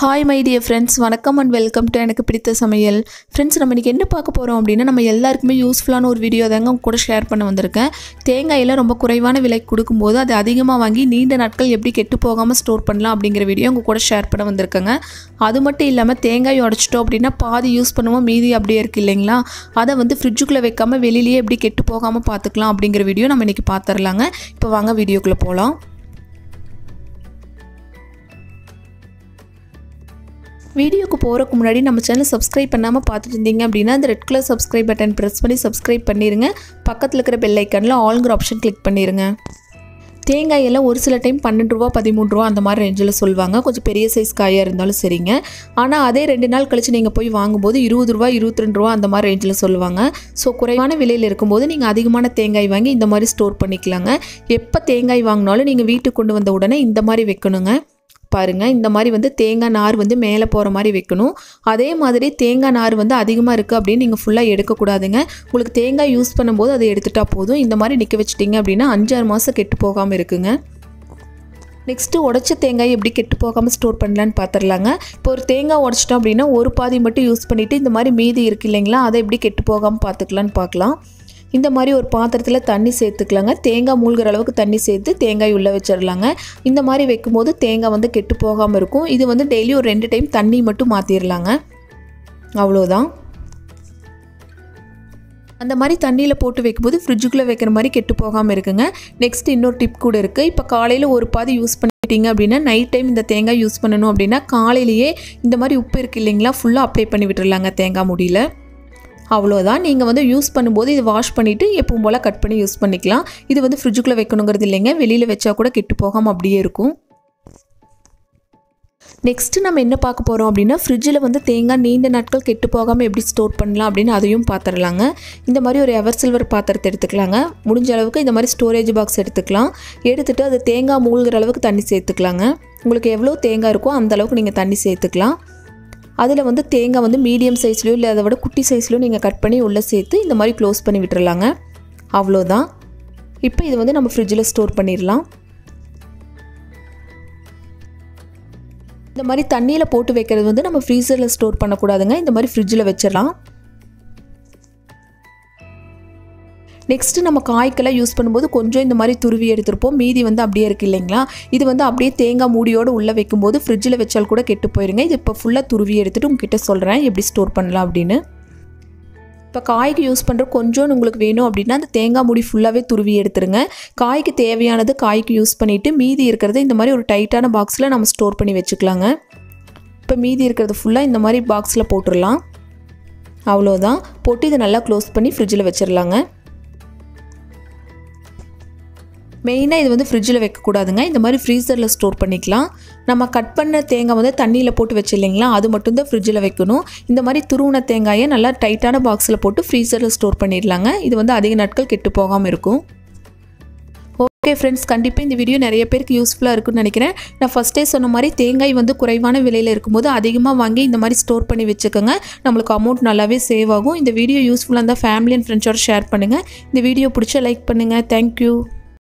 hi my dear friends வணக்கம் and welcome to எனக்கு பிடித்த சமையல் ஃப்ரெண்ட்ஸ் நம்ம இன்றைக்கி என்ன பார்க்க போகிறோம் அப்படின்னா நம்ம எல்லாருக்குமே யூஸ்ஃபுல்லான ஒரு வீடியோ தாங்க உங்க கூட ஷேர் பண்ண வந்திருக்கேன் தேங்காயில் ரொம்ப குறைவான விலைக்கு கொடுக்கும்போது அது அதிகமாக வாங்கி நீண்ட நாட்கள் எப்படி கெட்டு போகாமல் ஸ்டோர் பண்ணலாம் அப்படிங்கிற வீடியோ உங்கள் கூட ஷேர் பண்ண வந்திருக்கேங்க அது மட்டும் இல்லாமல் தேங்காய் உடச்சிட்டோம் அப்படின்னா பாதி யூஸ் பண்ணுவோம் மீதி அப்படியே இருக்குது இல்லைங்களா அதை வந்து ஃப்ரிட்ஜுக்குள்ளே வைக்காமல் வெளியிலேயே எப்படி கெட்டு போகாமல் பார்த்துக்கலாம் அப்படிங்கிற வீடியோ நம்ம இன்றைக்கி பார்த்துடலாங்க இப்போ வாங்க வீடியோக்குள்ளே போகலாம் வீடியோக்கு போகிறதுக்கு முன்னாடி நம்ம சேனல் சப்ஸ்கிரைப் பண்ணாமல் பார்த்துட்டு இருந்தீங்க அப்படின்னா அந்த red colour subscribe button press பண்ணி சப்ஸ்கிரைப் பண்ணிடுங்க பக்கத்தில் இருக்கிற பெல் ஐக்கனில் ஆல்ங்கிற ஆப்ஷன் கிளிக் பண்ணிடுங்க தேங்காய் எல்லாம் ஒரு சில டைம் பன்னெண்டு ரூபா பதிமூணு ரூபா அந்த மாதிரி ரேஞ்சில் சொல்லுவாங்க கொஞ்சம் பெரிய சைஸ் காயாக இருந்தாலும் சரிங்க ஆனால் அதே ரெண்டு நாள் கழித்து நீங்கள் போய் வாங்கும்போது இருபது ரூபா இருபத்தி ரெண்டு ரூபா அந்த மாதிரி ரேஞ்சில் சொல்லுவாங்க ஸோ குறைவான விலையில் இருக்கும்போது நீங்கள் அதிகமான தேங்காய் வாங்கி இந்த மாதிரி ஸ்டோர் பண்ணிக்கலாங்க எப்போ தேங்காய் வாங்கினாலும் நீங்கள் வீட்டுக்கு கொண்டு வந்த உடனே இந்த மாதிரி வைக்கணுங்க பாருங்கள் இந்த மாதிரி வந்து தேங்காய் நார் வந்து மேலே போகிற மாதிரி வைக்கணும் அதே மாதிரி தேங்காய் நார் வந்து அதிகமாக இருக்குது அப்படின்னு நீங்கள் ஃபுல்லாக எடுக்கக்கூடாதுங்க உங்களுக்கு தேங்காய் யூஸ் பண்ணும்போது அதை எடுத்துட்டா போதும் இந்த மாதிரி நிற்க வச்சிட்டிங்க அப்படின்னா அஞ்சாறு மாதம் கெட்டு போகாமல் இருக்குங்க நெக்ஸ்ட்டு உடச்ச தேங்காய் எப்படி கெட்டு போகாமல் ஸ்டோர் பண்ணலான்னு பார்த்துடலாங்க இப்போ ஒரு தேங்காய் உடச்சிட்டோம் அப்படின்னா ஒரு பாதி மட்டும் யூஸ் பண்ணிவிட்டு இந்த மாதிரி மீதி இருக்கு இல்லைங்களா அதை எப்படி கெட்டு போகாமல் பார்த்துக்கலான்னு பார்க்கலாம் இந்த மாதிரி ஒரு பாத்திரத்தில் தண்ணி சேர்த்துக்கலாங்க தேங்காய் மூழ்கிற அளவுக்கு தண்ணி சேர்த்து தேங்காய் உள்ளே வச்சிடலாங்க இந்த மாதிரி வைக்கும்போது தேங்காய் வந்து கெட்டு போகாமல் இருக்கும் இது வந்து டெய்லி ஒரு ரெண்டு டைம் தண்ணி மட்டும் மாற்றிடலாங்க அவ்வளோதான் அந்த மாதிரி தண்ணியில் போட்டு வைக்கும்போது ஃப்ரிட்ஜுக்குள்ளே வைக்கிற மாதிரி கெட்டு போகாமல் இருக்குங்க நெக்ஸ்ட் இன்னொரு டிப் கூட இருக்குது இப்போ காலையில் ஒரு பாதி யூஸ் பண்ணிட்டீங்க அப்படின்னா நைட் டைம் இந்த தேங்காய் யூஸ் பண்ணணும் அப்படின்னா காலையிலேயே இந்த மாதிரி உப்பு இருக்குது இல்லைங்களா ஃபுல்லாக அப்ளை பண்ணி விட்டுறலாங்க தேங்காய் முடியல அவ்வளோதான் நீங்கள் வந்து யூஸ் பண்ணும்போது இது வாஷ் பண்ணிவிட்டு எப்பவும் போல் கட் பண்ணி யூஸ் பண்ணிக்கலாம் இது வந்து ஃப்ரிட்ஜுக்குள்ளே வைக்கணுங்கிறது இல்லைங்க வெளியில் வச்சா கூட கெட்டு போகாமல் அப்படியே இருக்கும் நெக்ஸ்ட்டு நம்ம என்ன பார்க்க போகிறோம் அப்படின்னா ஃப்ரிட்ஜில் வந்து தேங்காய் நீண்ட நாட்கள் கெட்டு போகாமல் எப்படி ஸ்டோர் பண்ணலாம் அப்படின்னு அதையும் பார்த்துடலாங்க இந்த மாதிரி ஒரு எவர் சில்வர் பாத்திரத்தை எடுத்துக்கலாங்க முடிஞ்ச அளவுக்கு இந்த மாதிரி ஸ்டோரேஜ் பாக்ஸ் எடுத்துக்கலாம் எடுத்துகிட்டு அது தேங்காய் மூழ்கிற அளவுக்கு தண்ணி சேர்த்துக்கலாங்க உங்களுக்கு எவ்வளோ தேங்காய் இருக்கோ அந்த அளவுக்கு நீங்கள் தண்ணி சேர்த்துக்கலாம் அதில் வந்து தேங்காய் வந்து மீடியம் சைஸ்லையோ இல்லை அதை விட குட்டி சைஸ்லையோ நீங்கள் கட் பண்ணி உள்ளே சேர்த்து இந்த மாதிரி க்ளோஸ் பண்ணி விட்டுறலாங்க அவ்வளோதான் இப்போ இது வந்து நம்ம ஃப்ரிட்ஜில் ஸ்டோர் பண்ணிடலாம் இந்த மாதிரி தண்ணியில் போட்டு வைக்கிறது வந்து நம்ம ஃப்ரீசரில் ஸ்டோர் பண்ணக்கூடாதுங்க இந்த மாதிரி ஃப்ரிட்ஜில் வச்சிடலாம் நெக்ஸ்ட்டு நம்ம காய்க்கெல்லாம் யூஸ் பண்ணும்போது கொஞ்சம் இந்த மாதிரி துருவி எடுத்துருப்போம் மீதி வந்து அப்படியே இருக்குது இல்லைங்களா இது வந்து அப்படியே தேங்காய் மூடியோடு உள்ளே வைக்கும்போது ஃப்ரிட்ஜில் வச்சால் கூட கெட்டு போயிருங்க இது இப்போ ஃபுல்லாக துருவி எடுத்துகிட்டு உங்ககிட்ட சொல்கிறேன் எப்படி ஸ்டோர் பண்ணலாம் அப்படின்னு இப்போ காய்க்கு யூஸ் பண்ணுற கொஞ்சம் உங்களுக்கு வேணும் அப்படின்னா அந்த தேங்காய் மூடி ஃபுல்லாகவே துருவி எடுத்துருங்க காய்க்கு தேவையானது காய்க்கு யூஸ் பண்ணிவிட்டு மீதி இருக்கிறத இந்த மாதிரி ஒரு டைட்டான பாக்ஸில் நம்ம ஸ்டோர் பண்ணி வச்சுக்கலாங்க இப்போ மீதி இருக்கிறது ஃபுல்லாக இந்த மாதிரி பாக்ஸில் போட்டுடலாம் அவ்வளோதான் போட்டு இதை நல்லா க்ளோஸ் பண்ணி ஃப்ரிட்ஜில் வச்சிடலாங்க மெயினாக இது வந்து ஃப்ரிட்ஜில் வைக்கக்கூடாதுங்க இந்த மாதிரி ஃப்ரீசரில் ஸ்டோர் பண்ணிக்கலாம் நம்ம கட் பண்ண தேங்காய் வந்து தண்ணியில் போட்டு வச்சு இல்லைங்களா அது மட்டும்தான் ஃப்ரிட்ஜில் வைக்கணும் இந்த மாதிரி துருவின தேங்காயை நல்லா டைட்டான பாக்ஸில் போட்டு ஃப்ரீசரில் ஸ்டோர் பண்ணிடலாங்க இது வந்து அதிக நாட்கள் கெட்டு போகாமல் இருக்கும் ஓகே ஃப்ரெண்ட்ஸ் கண்டிப்பாக இந்த வீடியோ நிறைய பேருக்கு யூஸ்ஃபுல்லாக இருக்குன்னு நினைக்கிறேன் நான் ஃபஸ்ட்டே சொன்ன மாதிரி தேங்காய் வந்து குறைவான விலையில் இருக்கும்போது அதிகமாக வாங்கி இந்த மாதிரி ஸ்டோர் பண்ணி வச்சுக்கோங்க நம்மளுக்கு அமௌண்ட் நல்லாவே சேவ் ஆகும் இந்த வீடியோ யூஸ்ஃபுல்லாக இருந்தால் ஃபேமிலி அண்ட் ஃப்ரெண்ட்ஸோட ஷேர் பண்ணுங்கள் இந்த வீடியோ பிடிச்ச லைக் பண்ணுங்கள் தேங்க்யூ